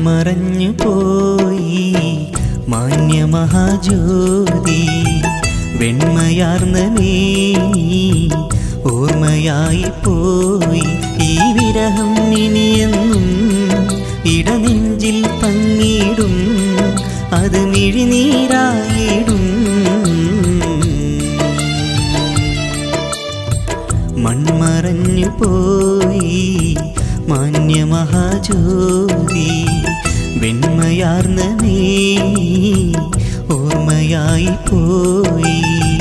മൺമറഞ്ഞു പോയി മാന്യമഹാജ്യോതി വെണ്മയാർന്ന മേനി ഓർമ്മയായി പോയി ഈ വിരഹം ഇനിയെന്നും ഇടനെഞ്ചിൽ തങ്ങിടും അത് മിഴിനീരായിടും മൺമറഞ്ഞു പോയി മാന്യമഹാജ്യോതി വെണ്മയാർന്ന മേനി ഓർമ്മയായി പോയി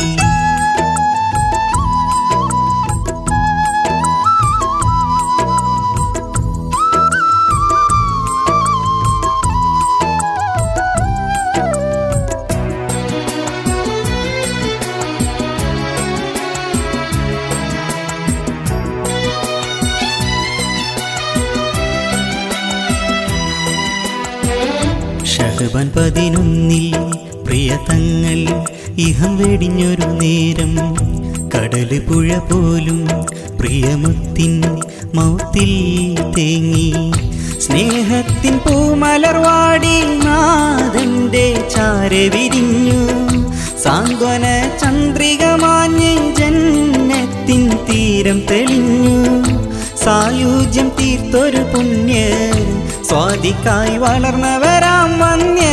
ഷഹബൻ പതിനൊന്നിൽ പ്രിയതങ്ങൾ ഇഹം വെടിഞ്ഞൊരു നേരം കടല് പുഴ പോലും പ്രിയമുത്തിൻ മൗത്തിൽ തേങ്ങി സ്നേഹത്തിൻ പൂമലർവാടി നാഥന്റെ ചാരെ വിരിഞ്ഞു സാന്ത്വന ചന്ദ്രിക മാഞ്ഞ് ജന്നത്തിൻ തീരം തെളിഞ്ഞു സായുജ്യം തീർത്തൊരു പുണ്യ സ്വാതിക്കായി വളർന്നവരാം വന്യ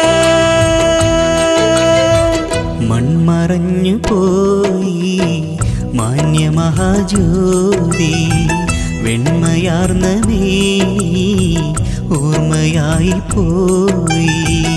മൺമറഞ്ഞു പോയി മാന്യമഹാജ്യോതി വെണ്മയാർന്ന മേനി ഓർമ്മയായി പോയി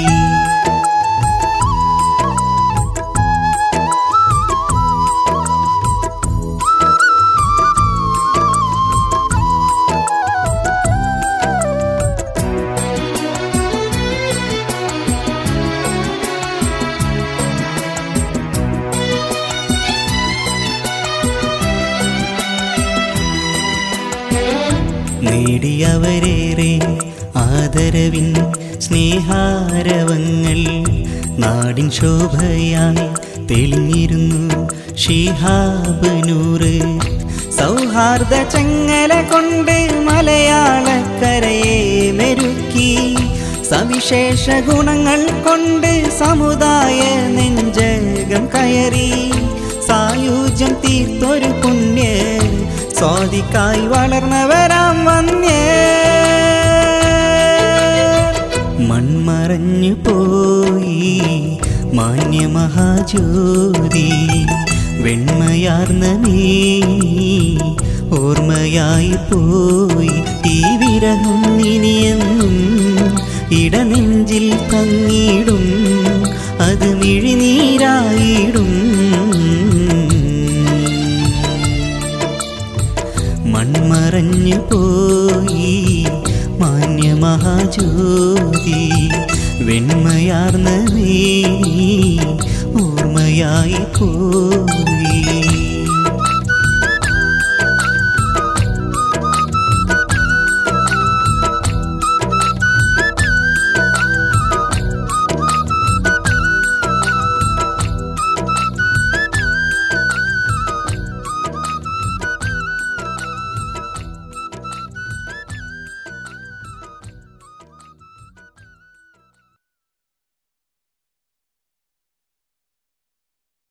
നേടിയവരേറെ ആദരവിൻ സ്നേഹാരവങ്ങൾ നാടിൻ ശോഭയായി തെളിഞ്ഞിരുന്നു ഷിഹാബനൂറ് സൗഹാർദ്ദ ചങ്ങല കൊണ്ട് മലയാളക്കരയെ മെരുക്കി സവിശേഷ ഗുണങ്ങൾ കൊണ്ട് സമുദായ നെഞ്ചകം കയറി സായുജ്യം തീർത്തൊരു പുണ്യ സ്വാതിക്കായി വളർന്നവരാം വന്യ മൺമറഞ്ഞു പോയി മാന്യമഹാജ്യോതി വെണ്മയാർന്ന മേനി ഓർമ്മയായി പോയി ഈ വിരഹം ഇനിയെന്നും ഇടനെഞ്ചിൽ തങ്ങിടും അത് മിഴിനീരായിടും മൺമറഞ്ഞു പോയി മാന്യമഹാജ്യോതി വെണ്മയാർന്ന മേനി ഓർമ്മയായി പോയി